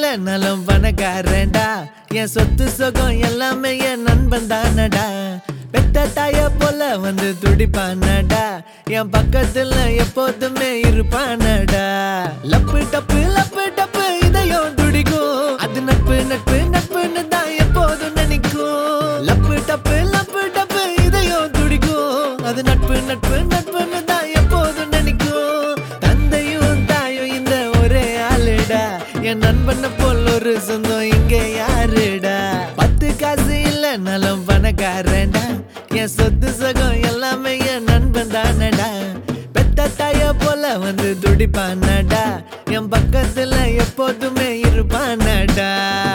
இல்லைனாலும் பணக்காரன்டா என் சொத்து சுகம் எல்லாமே என் நண்பன் தானடா பெத்த தாய போல வந்து துடிப்பானடா என் பக்கத்துல எப்போதுமே இருப்பானடா லப்பு டப்பு லப்பு டப்பு இதயம் துடிக்கும் அது நட்பு நட்பு நட்புன்னு தான் எப்போதும் நினைக்கும் லப்பு டப்பு லப்பு டப்பு இதயம் துடிக்கும் அது நட்பு நட்பு நட்புன்னு தான் எப்போதும் நினைக்கும் தந்தையும் தாயும் இந்த ஒரே ஆளுடா என் நண்பனை போல் ஒரு சொந்தம் இங்க யாருடா பத்து காசு இல்லைனாலும் பணக்காரன்டா என் சொத்து சகம் எல்லாமே என் நண்பன் தானடா பெத்த தாய போல வந்து துடிப்பானடா என் பக்கத்துல எப்போதுமே இருப்பானடா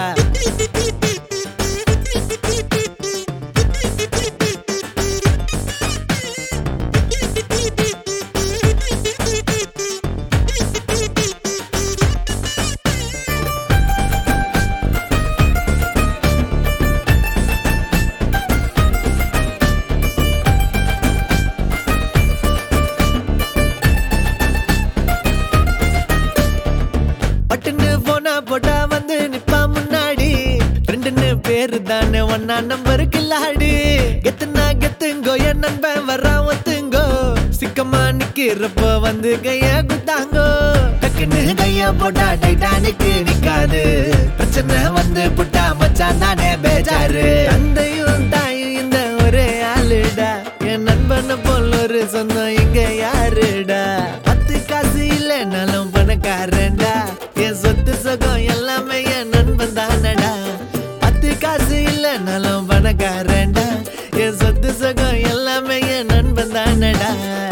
பட்டுன்னு போனா போட்டா வந்து நிப்பா முன்னாடி ரெண்டுன்னு பேரு தானே ஒன்னா நம்பரு கில்லாடி கெத்துனா கெத்துங்கோ என் நண்பன் வர்றான் ஒத்துங்கோ சிக்கமா நிக்கிறப்ப வந்து கைய குத்தாங்கோ டக்குன்னு கைய போட்டா டைட்டானிக்கு நிக்காது பிரச்சனை வந்து புட்டா மச்சான் தானே பேஜாரு தந்தையும் தாயும் இந்த ஒரே ஆளுடா என் நண்பனை போல் ஒரு சொந்தம் இங்க யாருடா பத்து காசு இல்லைனாலும் பணக்காரன்டா என் சொத்து சுகம் எல்லாமே என் நண்பன் தானடா பத்து காசு இல்லைனாலும் பணக்காரன்டா என் சொத்து சுகம் எல்லாமே என் நண்பன் தானடா